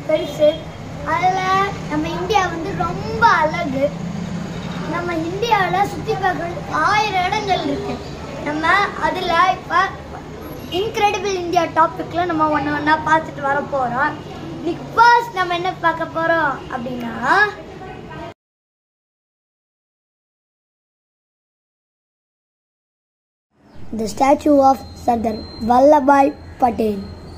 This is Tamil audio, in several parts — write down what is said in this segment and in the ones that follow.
பெருசு அதில் நம்ம இந்தியா வந்து ரொம்ப அழகு நம்ம இந்தியாவில் சுற்றி பார்க்க ஆயிரம் இடங்கள் இருக்கு நம்ம அதில் இப்போ இன்க்ரெடிபிள் இந்தியா டாப்பிக்கில் நம்ம ஒன்று ஒன்றா பார்த்துட்டு வர போகிறோம் இன்னைக்கு ஃபர்ஸ்ட் நம்ம என்ன பார்க்க போகிறோம் அப்படின்னா the statue of Sardar Vallabhai Patel.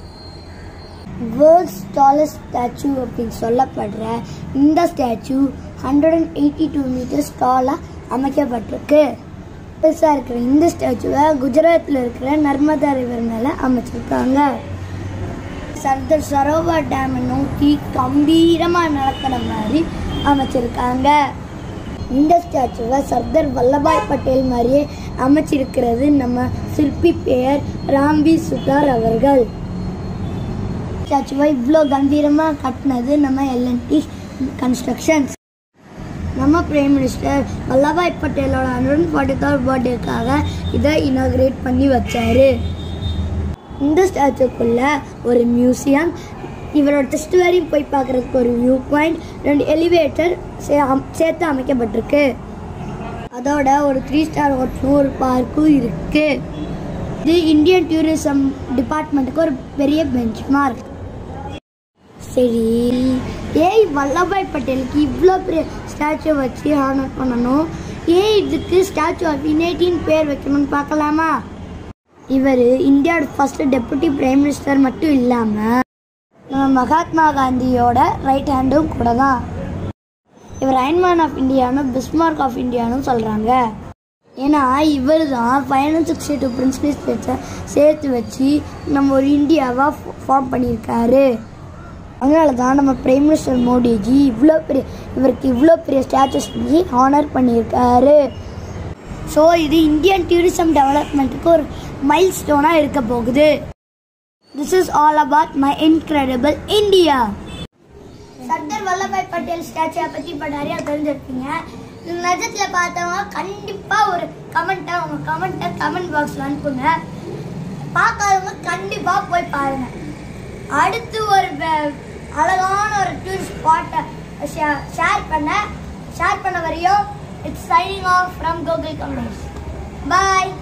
World's tallest statue அப்படின்னு சொல்லப்படுற இந்த statue hundred and eighty two metres டாலாக அமைக்கப்பட்டிருக்கு பெருசாக இருக்கிற இந்த ஸ்டாச்சுவை குஜராத்தில் இருக்கிற நர்மதா ரிவர் மேலே அமைச்சிருக்காங்க சர்தார் சரோவர் டேமை நோக்கி கம்பீரமாக நடக்கிற மாதிரி அமைச்சிருக்காங்க இந்த ஸ்டாச்சுவை சர்தார் வல்லபாய் பட்டேல் மாதிரியே அமைச்சிருக்கிறது நம்ம சிற்பி பெயர் ராம்பி சுதார் அவர்கள் ஸ்டாச்சுவை இவ்வளோ கம்பீரமாக கட்டினது நம்ம எல்என்டி கன்ஸ்ட்ரக்ஷன்ஸ் நம்ம பிரைம் மினிஸ்டர் வல்லபாய் பட்டேலோட ஹண்ட்ரட் ஃபார்ட்டி தேர்ட் பர்த்டேக்காக இதை இனாகிரேட் பண்ணி வச்சாரு இந்த ஸ்டாச்சுக்குள்ள ஒரு மியூசியம் இவரோட டெஸ்ட் வரையும் போய் பார்க்கறதுக்கு ஒரு வியூ பாயிண்ட் ரெண்டு எலிவேட்டர் சேர்த்து அமைக்கப்பட்டிருக்கு அதோட ஒரு த்ரீ ஸ்டார் ஹோட்டலும் ஒரு பார்க்கும் இருக்கு இது இந்தியன் டூரிசம் டிபார்ட்மெண்ட்டுக்கு ஒரு பெரிய பெஞ்ச் மார்க் சரி ஏய் வல்லபாய் பட்டேலுக்கு இவ்வளோ பெரிய ஸ்டாச்சு வச்சு ஆனர் பண்ணணும் ஏன் இதுக்கு ஸ்டாச்சு ஆஃப் யுனைட்டின்னு பேர் வைக்கணும்னு பார்க்கலாமா இவர் இந்தியாவோட ஃபர்ஸ்ட் டெபுட்டி பிரைம் மினிஸ்டர் மட்டும் இல்லாமல் நம்ம மகாத்மா காந்தியோட ரைட் ஹேண்டும் கூட தான் இவர் அயன்மேன் ஆஃப் இந்தியானும் பிஸ்மார்க் ஆஃப் இந்தியானும் சொல்கிறாங்க ஏன்னா இவர் தான் five hundred sixty two principal ஸ்டேட்ஸை சேர்த்து வச்சு நம்ம ஒரு இந்தியாவாக ஃபார்ம் பண்ணியிருக்காரு அதனால தான் நம்ம பிரைம் மினிஸ்டர் மோடிஜி இவ்வளோ பெரிய இவருக்கு இவ்வளோ பெரிய ஸ்டாச்சஸ் பண்ணி ஆனர் பண்ணியிருக்காரு ஸோ இது இந்தியன் டூரிசம் டெவலப்மெண்ட்டுக்கு ஒரு மைல் ஸ்டோனாக இருக்க போகுது this is all about my incredible India Sardar Vallabhbhai Patel ஸ்டாச்சுவை பற்றி இப்போ நிறையா தெரிஞ்சிருப்பீங்க இது நிஜத்தில் பார்த்தவங்க கண்டிப்பாக ஒரு கமெண்ட்டை உங்கள் கமெண்ட்டை கமெண்ட் பாக்ஸில் அனுப்புங்க பார்க்காதவங்க கண்டிப்பாக போய் பாருங்க அடுத்து ஒரு வே- அழகான ஒரு டூரிஸ்ட் ஸ்பாட்டை ஷேர் பண்ண ஷேர் பண்ண வரையும் it's signing off from Gokul Kamalesh bye